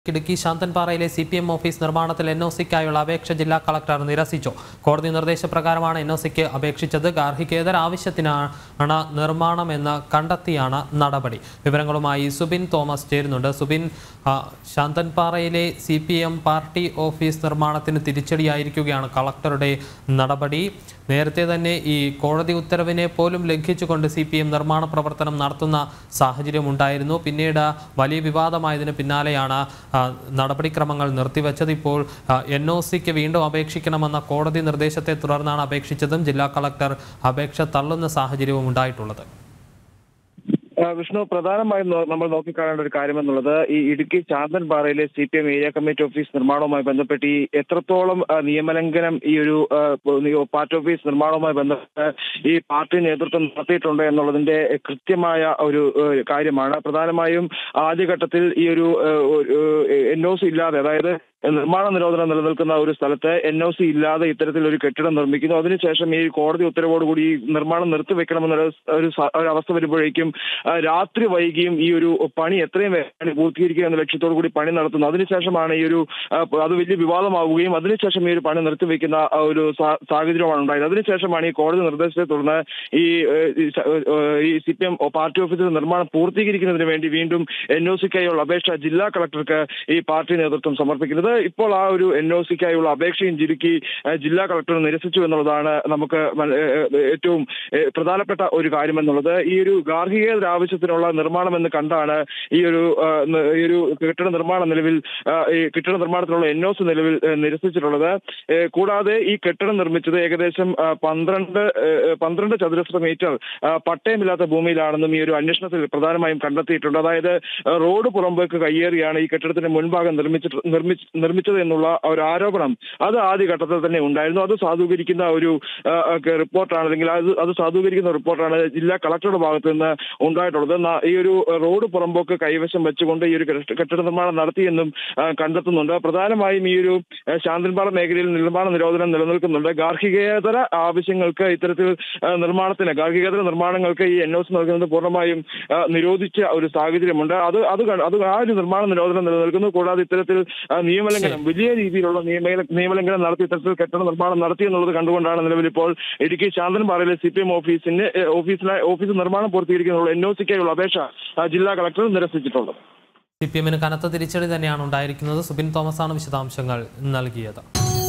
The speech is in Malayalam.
ഇടുക്കി ശാന്തൻപാറയിലെ സി പി എം ഓഫീസ് നിർമ്മാണത്തിൽ എൻ ഒ സിക്കായുള്ള അപേക്ഷ ജില്ലാ കളക്ടർ നിരസിച്ചു കോടതി നിർദ്ദേശപ്രകാരമാണ് എൻ ഒ സിക്ക് അപേക്ഷിച്ചത് ഗാർഹികേതര ആവശ്യത്തിനാണ് നിർമ്മാണമെന്ന് കണ്ടെത്തിയാണ് നടപടി വിവരങ്ങളുമായി സുബിൻ തോമസ് ചേരുന്നുണ്ട് സുബിൻ ആ, ശാന്തൻപാറയിലെ C P M party office നിർമ്മാണത്തിന് തിരിച്ചടിയായിരിക്കുകയാണ് കളക്ടറുടെ നടപടി നേരത്തെ തന്നെ ഈ കോടതി ഉത്തരവിനെ പോലും ലംഘിച്ചുകൊണ്ട് സി പി എം നിർമ്മാണ പ്രവർത്തനം നടത്തുന്ന സാഹചര്യം ഉണ്ടായിരുന്നു പിന്നീട് വലിയ വിവാദമായതിന് പിന്നാലെയാണ് ആ, നടപടിക്രമങ്ങൾ നിർത്തിവെച്ചത് ഇപ്പോൾ എൻ ഒ സിക്ക് വീണ്ടും അപേക്ഷിക്കണമെന്ന കോടതി നിർദ്ദേശത്തെ തുടർന്നാണ് അപേക്ഷിച്ചതും ജില്ലാ കളക്ടർ അപേക്ഷ തള്ളുന്ന സാഹചര്യവും ഉണ്ടായിട്ടുള്ളത് ആ, വിഷ്ണു പ്രധാനമായും നോ- നമ്മൾ നോക്കിക്കാണേണ്ട ഒരു കാര്യം എന്നുള്ളത് ഈ ഇടുക്കി ചാന്തൻപാറയിലെ C P M area committee office നിർമ്മാണവുമായി ബന്ധപ്പെട്ട് ഈ എത്രത്തോളം ആ, നിയമലംഘനം ഈ ഒരു ആ, ഈ പാർട്ടി ഓഫീസ് നിർമ്മാണവുമായി ബന്ധപ്പെട്ട് ഈ പാർട്ടി നേതൃത്വം നടത്തിയിട്ടുണ്ട് എന്നുള്ളതിന്റെ കൃത്യമായ ഒരു ഏ, കാര്യമാണ് പ്രധാനമായും ആദ്യഘട്ടത്തിൽ ഈ ഒരു എൻ ഒ സി ഇല്ലാതെ അതായത് നിർമ്മാണ നിരോധനം നിലനിൽക്കുന്ന ഒരു സ്ഥലത്ത് എൻ ഒ സി ഇല്ലാതെ ഇത്തരത്തിൽ ഒരു കെട്ടിടം നിർമ്മിക്കുന്നു അതിനുശേഷം ഈ കോടതി ഉത്തരവോടുകൂടി ഈ നിർമ്മാണം നിർത്തിവെക്കണമെന്നൊരു ഒരു സ- ഒരു അവസ്ഥ വരുമ്പോഴേക്കും ആ, രാത്രി വൈകിയും ഈ ഒരു പണി എത്രയും വേഗം പൂർത്തീകരിക്കുക എന്ന ലക്ഷ്യത്തോടു കൂടി പണി നടത്തുന്നു അതിനുശേഷമാണ് ഈ ഒരു ആ, അത് വലിയ വിവാദമാവുകയും അതിനുശേഷം ഈ ഒരു പണി നിർത്തിവെക്കുന്ന ആ ഒരു സാ- സാഹചര്യമാണ് ഉണ്ടായത് അതിനുശേഷമാണ് ഈ കോടതി നിർദ്ദേശത്തെ തുടർന്ന് ഈ ഏഹ്, ഈ സ- ഏഹ്, ഈ സി പി എം പാർട്ടി ഓഫീസിന്റെ നിർമ്മാണം പൂർത്തീകരിക്കുന്നതിന് വേണ്ടി വീണ്ടും എൻ ഒ സിക്കായുള്ള അപേക്ഷ ജില്ലാ കളക്ടർക്ക് ഈ പാർട്ടി നേതൃത്വം സമർപ്പിക്കുന്നത് ഇപ്പോൾ ആ ഒരു എൻ ഒ സിക്കായുള്ള അപേക്ഷയും ചുരുക്കി ഏഹ്, ജില്ലാ കളക്ടർ നിരസിച്ചു എന്നുള്ളതാണ് നമുക്ക് മന- ഏഹ്, ഏഹ്, ഏറ്റവും ഏഹ്, പ്രധാനപ്പെട്ട ഒരു കാര്യം എന്നുള്ളത് ഈ ഒരു ഗാർഹികേതര ആവശ്യത്തിനുള്ള നിർമ്മാണം എന്ന് കണ്ടാണ് ഈ ഒരു ആ, ന- ഈ ഒരു കെട്ടിട നിർമ്മാണം നിലവിൽ ആ, ഈ കെട്ടിട നിർമ്മാണത്തിനുള്ള എൻ ഒ സി നിലവിൽ ഏഹ്, നിരസിച്ചിട്ടുള്ളത് ഏഹ്, കൂടാതെ ഈ കെട്ടിടം നിർമ്മിച്ചത് ഏകദേശം ആ, പന്ത്രണ്ട് ഏഹ്, പന്ത്രണ്ട് ചതുരശ്ര മീറ്റർ ആ, പട്ടയമില്ലാത്ത ഭൂമിയിലാണെന്നും ഈ ഒരു അന്വേഷണത്തിൽ പ്രധാനമായും കണ്ടെത്തിയിട്ടുണ്ട് അതായത് ആ, റോഡ് പുറമ്പോക്ക് കയ്യേറിയാണ് ഈ കെട്ടിടത്തിന്റെ മുൻഭാഗം നിർമ്മിച്ചിട്ട് നിർമ്മിച്ച് നിർമ്മിച്ചത് എന്നുള്ള ഒരു ആരോപണം അത് ആദ്യഘട്ടത്തിൽ തന്നെ ഉണ്ടായിരുന്നു അത് സാധൂകരിക്കുന്ന ഒരു ആ, ഒക്കെ റിപ്പോർട്ടാണ് അല്ലെങ്കിൽ അത് അത് സാധൂകരിക്കുന്ന റിപ്പോർട്ടാണ് ജില്ലാ കളക്ടറുടെ ഭാഗത്ത് നിന്ന് ഉണ്ടായിട്ടുള്ളത് ന- ഈ ഒരു റോഡ് പുറമ്പോക്ക് കൈവശം വെച്ചുകൊണ്ട് ഈ ഒരു കെട്ടിട കെട്ടിട നിർമ്മാണം നടത്തിയെന്നും ആ, കണ്ടെത്തുന്നുണ്ട് പ്രധാനമായും ഈ ഒരു ആ, ശാന്തൻപാറ മേഖലയിൽ നിർമ്മാണ നിരോധനം നിലനിൽക്കുന്നുണ്ട് ഗാർഹികേതര ആവശ്യങ്ങൾക്ക് ഇത്തരത്തിൽ ആ, നിർമ്മാണത്തിന് ഗാർഹികേതര നിർമ്മാണങ്ങൾക്ക് ഈ എൻ ഒ സി നൽകുന്നത് പൂർണ്ണമായും ആ, നിരോധിച്ച ഒരു സാഹചര്യമുണ്ട് അത് അത് ക- അത് ആ ഒരു നിർമ്മാണ നിരോധനം നിലനിൽക്കുന്നു കൂടാതെ ഇത്തരത്തിൽ ആ, നിയമലംഘനം വലിയ രീതിയിലുള്ള നിയമ നിയമലംഘനം നടത്തി ഇത്തരത്തിൽ കെട്ടിട നിർമ്മാണം നടത്തി എന്നുള്ളത് കണ്ടുകൊണ്ടാണ് നിലവിൽ ഇപ്പോൾ ഇടുക്കി ശാന്തൻപാറയിലെ സി പി എം ഓഫീസിന് ഏ, ഓഫീസിലെ ഓഫീസ് നിർമ്മാണം പൂർത്തീകരിക്കുന്നതിനുള്ള എൻ ഒ സിക്കായുള്ള അപേക്ഷ ആ, ജില്ലാ കളക്ടർ നിരസിച്ചിട്ടുണ്ട് സി പി എമ്മിന് കനത്ത തിരിച്ചടി തന്നെയാണ് ഉണ്ടായിരിക്കുന്നത് സുബിൻ തോമസാണ് വിശദാംശങ്ങൾ നൽകിയത്